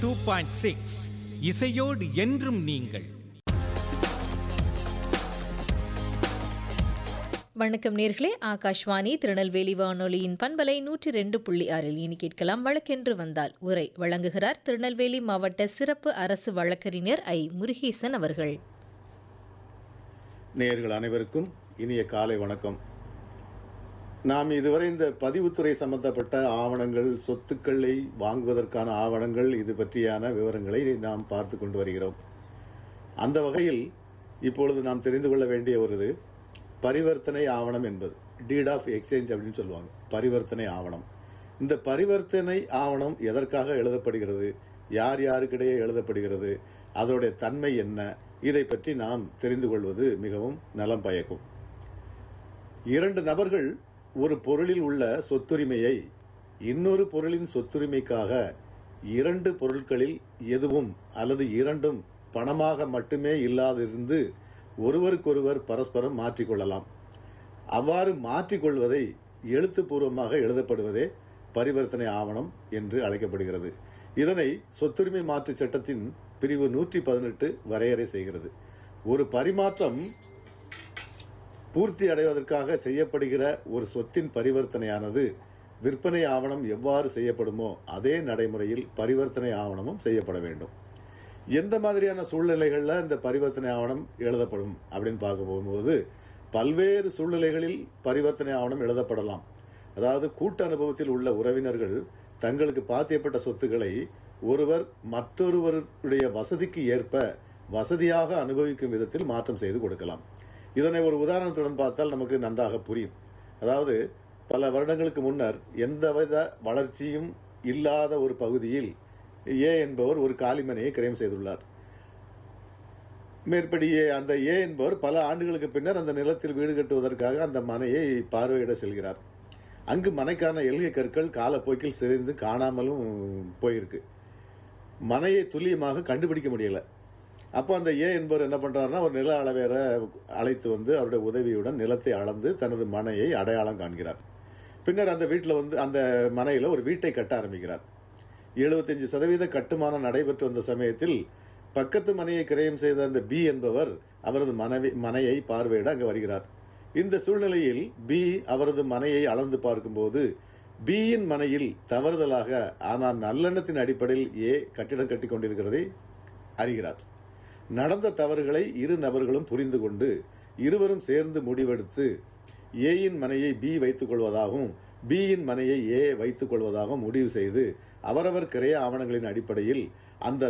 two point six இசையோடு என்றும் நீங்கள் வணக்கம் நேர்களே ஆகாஷ்வாணி திருநெல்வேலி வானொலியின் பண்பலை நூற்றி ரெண்டு புள்ளி ஆறில் இனி கேட்கலாம் வழக்கென்று வந்தால் உரை வழங்குகிறார் திருநெல்வேலி மாவட்ட சிறப்பு அரசு வழக்கறிஞர் ஐ முருகேசன் அவர்கள் நேயர்கள் அனைவருக்கும் இனிய காலை வணக்கம் நாம் இதுவரை இந்த பதிவுத்துறை சம்பந்தப்பட்ட ஆவணங்கள் சொத்துக்களை வாங்குவதற்கான ஆவணங்கள் இது பற்றியான விவரங்களை நாம் பார்த்து கொண்டு வருகிறோம் அந்த வகையில் இப்பொழுது நாம் தெரிந்து கொள்ள வேண்டிய ஒரு இது பரிவர்த்தனை ஆவணம் என்பது டீட் ஆஃப் எக்ஸ்சேஞ்ச் அப்படின்னு சொல்லுவாங்க பரிவர்த்தனை ஆவணம் இந்த பரிவர்த்தனை ஆவணம் எதற்காக எழுதப்படுகிறது யார் யாருக்கிடையே எழுதப்படுகிறது அதோடைய தன்மை என்ன இதை பற்றி நாம் தெரிந்து கொள்வது மிகவும் நலம் பயக்கும் இரண்டு நபர்கள் ஒரு பொருளில் உள்ள சொத்துரிமையை இன்னொரு பொருளின் சொத்துரிமைக்காக இரண்டு பொருட்களில் எதுவும் அல்லது இரண்டும் பணமாக மட்டுமே இல்லாதிருந்து ஒருவருக்கொருவர் பரஸ்பரம் மாற்றிக்கொள்ளலாம் அவ்வாறு மாற்றிக்கொள்வதை எழுத்துப்பூர்வமாக எழுதப்படுவதே பரிவர்த்தனை ஆவணம் என்று அழைக்கப்படுகிறது இதனை சொத்துரிமை மாற்று சட்டத்தின் பிரிவு நூற்றி பதினெட்டு வரையறை செய்கிறது ஒரு பரிமாற்றம் பூர்த்தி அடைவதற்காக செய்யப்படுகிற ஒரு சொத்தின் பரிவர்த்தனையானது விற்பனை ஆவணம் எவ்வாறு செய்யப்படுமோ அதே நடைமுறையில் பரிவர்த்தனை ஆவணமும் செய்யப்பட வேண்டும் எந்த மாதிரியான சூழ்நிலைகளில் இந்த பரிவர்த்தனை ஆவணம் எழுதப்படும் அப்படின்னு பார்க்க போகும்போது பல்வேறு சூழ்நிலைகளில் பரிவர்த்தனை ஆவணம் எழுதப்படலாம் அதாவது கூட்டு அனுபவத்தில் உள்ள உறவினர்கள் தங்களுக்கு பாத்தியப்பட்ட சொத்துக்களை ஒருவர் மற்றொருவருடைய வசதிக்கு ஏற்ப வசதியாக அனுபவிக்கும் விதத்தில் மாற்றம் செய்து கொடுக்கலாம் இதனை ஒரு உதாரணத்துடன் பார்த்தால் நமக்கு நன்றாக புரியும் அதாவது பல வருடங்களுக்கு முன்னர் எந்தவித வளர்ச்சியும் இல்லாத ஒரு பகுதியில் ஏ என்பவர் ஒரு காலிமனையை கிரயம் செய்துள்ளார் மேற்படியே அந்த ஏ என்பவர் பல ஆண்டுகளுக்கு பின்னர் அந்த நிலத்தில் வீடு கட்டுவதற்காக அந்த மனையை பார்வையிட செல்கிறார் அங்கு மனைக்கான எல்கை கற்கள் காலப்போக்கில் சிதைந்து காணாமலும் போயிருக்கு மனையை துல்லியமாக கண்டுபிடிக்க முடியல அப்போ அந்த ஏ என்பவர் என்ன பண்றாருன்னா ஒரு நில அளவேற அழைத்து வந்து அவருடைய உதவியுடன் நிலத்தை அளந்து தனது மனையை அடையாளம் காண்கிறார் பின்னர் அந்த வீட்டில் வந்து அந்த மனையில ஒரு வீட்டை கட்ட ஆரம்பிக்கிறார் எழுபத்தஞ்சு சதவீத கட்டுமானம் நடைபெற்று வந்த சமயத்தில் பக்கத்து மனையை கிரயம் செய்த அந்த பி என்பவர் அவரது மனைவி மனையை பார்வையிட அங்கு வருகிறார் இந்த சூழ்நிலையில் பி அவரது மனையை அளந்து பார்க்கும்போது பியின் மனையில் தவறுதலாக ஆனால் நல்லெண்ணத்தின் அடிப்படையில் ஏ கட்டிடம் கட்டி கொண்டிருக்கிறதை அறிகிறார் நடந்த தவறுகளை இரு நபர்களும் புரிந்து கொண்டு இருவரும் சேர்ந்து முடிவெடுத்து ஏயின் மனையை பி வைத்துக் கொள்வதாகவும் பியின் மனையை ஏ வைத்துக் கொள்வதாகவும் முடிவு செய்து அவரவர் கிரைய ஆவணங்களின் அடிப்படையில் அந்த